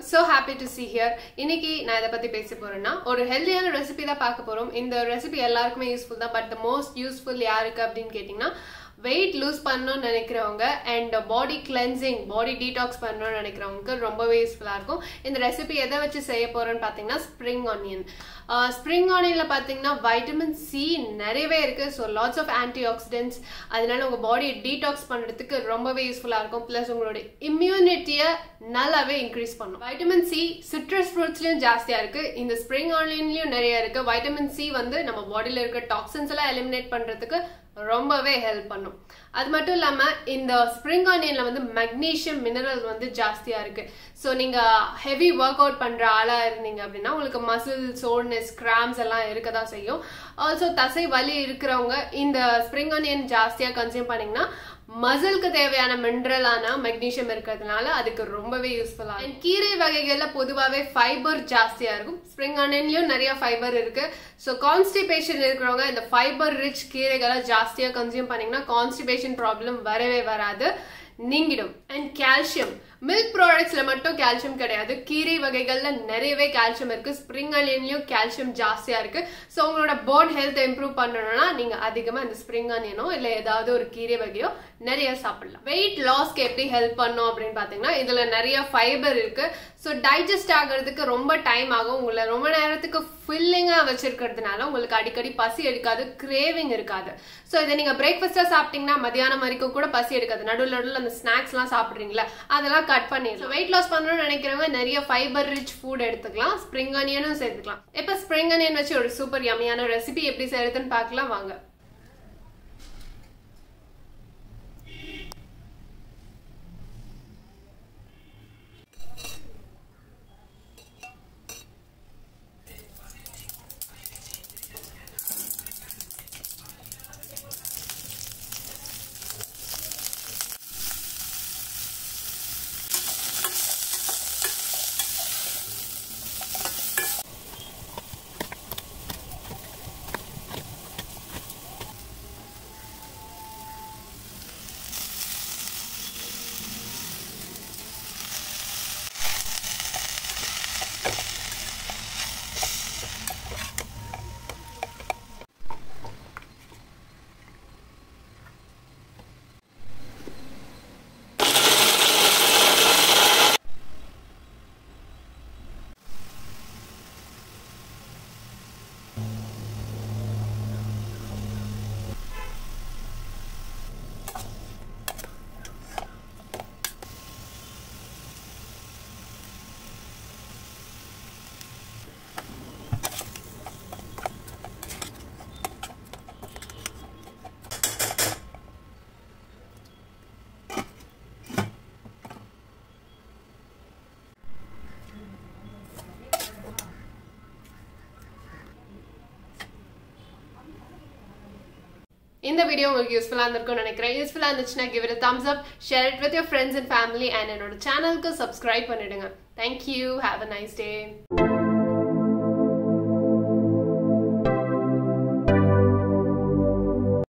so happy to see here இன்னைக்கு நான் இதை பத்தி பேச போறேன்னா ஒரு ஹெல்தியான ரெசிபி தான் பார்க்க போறோம் இந்த ரெசிபி எல்லாருக்குமே யூஸ்ஃபுல் தான் பட் த மோஸ்ட் யூஸ்ஃபுல் யாருக்கு அப்படின்னு கேட்டிங்கன்னா வெயிட் லூஸ் பண்ணணும்னு நினைக்கிறவங்க and body cleansing body detox பண்ணணும்னு நினைக்கிறவங்களுக்கு ரொம்பவே யூஸ்ஃபுல்லாக இருக்கும் இந்த ரெசிபி எதை வச்சு செய்ய போறோம்னு பார்த்தீங்கன்னா ஸ்ப்ரிங் ஆனியன் ஸ்ப்ரிங் ஆனியனில் பார்த்தீங்கன்னா வைட்டமின் சி நிறையவே இருக்கு so lots of antioxidants அதனால உங்கள் பாடியை டீடாக்ஸ் பண்ணுறதுக்கு ரொம்பவே யூஸ்ஃபுல்லாக இருக்கும் ப்ளஸ் உங்களோட இம்யூனிட்டியை நல்லாவே இன்க்ரீஸ் பண்ணும் வைட்டமின் சி சிட்ரஸ் ஃப்ரூட்ஸ்லையும் ஜாஸ்தியாக இருக்கு இந்த ஸ்ப்ரிங் ஆனியன்லையும் நிறைய இருக்கு வைட்டமின் சி வந்து நம்ம பாடியில் இருக்க டாக்ஸின்ஸ் எல்லாம் எலிமினேட் பண்ணுறதுக்கு ரொம்பவே ஹெல்ப் பண்ணும் அது மட்டும் இல்லாமல் இந்த ஸ்ப்ரிங் ஆனியனில் வந்து மெக்னீஷியம் மினரல் வந்து ஜாஸ்தியாக இருக்கு ஸோ நீங்கள் ஹெவி ஒர்க் அவுட் பண்ணுற ஆளாக இருந்தீங்க அப்படின்னா உங்களுக்கு மசில் சோர்னஸ் கிராம்ஸ் எல்லாம் இருக்க தான் செய்யும் ஆல்சோ தசை வலி இருக்கிறவங்க இந்த ஸ்ப்ரிங் ஆனியன் ஜாஸ்தியாக கன்சியூம் பண்ணிங்கன்னா மசிலுக்கு தேவையான மினரலான மெக்னீஷியம் இருக்கிறதுனால அதுக்கு ரொம்பவே யூஸ்ஃபுல்லா அண்ட் கீரை வகைகள்ல பொதுவாகவே ஃபைபர் ஜாஸ்தியா இருக்கும் ஸ்ப்ரிங் ஆனியன்லயும் நிறைய ஃபைபர் இருக்கு ஸோ கான்ஸ்டிபேஷன் இருக்கிறவங்க இந்த ஃபைபர் ரிச் கீரைகளை ஜாஸ்தியா கன்சியூம் பண்ணீங்கன்னா கான்ஸ்டிபேஷன் ப்ராப்ளம் வரவே வராது நீங்கிடும் அண்ட் கால்சியம் மில்க் ப்ராடக்ட்ஸ்ல மட்டும் கால்சியம் கிடையாது கீரை வகைகள்ல நிறையவே கால்சியம் இருக்கு ஸ்ப்ரிங் ஆனியன்லயும் கால்சியம் ஜாஸ்தியா இருக்கு ஸோ உங்களோட போன் ஹெல்த் இம்ப்ரூவ் பண்ணணும்னா நீங்க அதிகமா இந்த ஸ்ப்ரிங் ஆனியனோ இல்ல ஏதாவது ஒரு கீரை வகையோ நிறைய சாப்பிடலாம் வெயிட் லாஸ்க்கு எப்படி ஹெல்ப் பண்ணும் அப்படின்னு பாத்தீங்கன்னா இதுல நிறைய ஃபைபர் இருக்கு ஸோ டைஜஸ்ட் ஆகிறதுக்கு ரொம்ப டைம் ஆகும் உங்களை ரொம்ப நேரத்துக்கு ஃபில்லிங்கா வச்சிருக்கிறதுனால உங்களுக்கு அடிக்கடி பசி எடுக்காது கிரேவிங் இருக்காது ஸோ இதை நீங்க பிரேக்ஃபாஸ்டா சாப்பிட்டீங்கன்னா மதியானம் வரைக்கும் கூட பசி எடுக்காது நடுவில் நடுவில் அந்த ஸ்நாக்ஸ் எல்லாம் சாப்பிடுறீங்களா அதெல்லாம் கட் பண்ணிடலாம் வெயிட் லாஸ் பண்ணணும்னு நினைக்கிறவங்க நிறைய ஃபைபர் ரிச் ஃபுட் எடுத்துக்கலாம் ஸ்ப்ரிங் ஆனியனும் சேர்த்துக்கலாம் இப்போ ஸ்ப்ரிங் ஆனியன் வச்சு ஒரு சூப்பர் யமியான ரெசிபி எப்படி செய்யறதுன்னு பார்க்கலாம் வாங்க இந்த வீடியோ உங்களுக்கு யூஸ்ஃபுல்லாக இருந்திருக்கும்னு நினைக்கிறேன் யூஸ்ஃபுல்லாக இருந்துச்சுன்னா give it thumbs up share it with your friends and family and என்னோட சேனலுக்கு சப்ஸ்கிரைப் பண்ணிடுங்க thank you have a nice day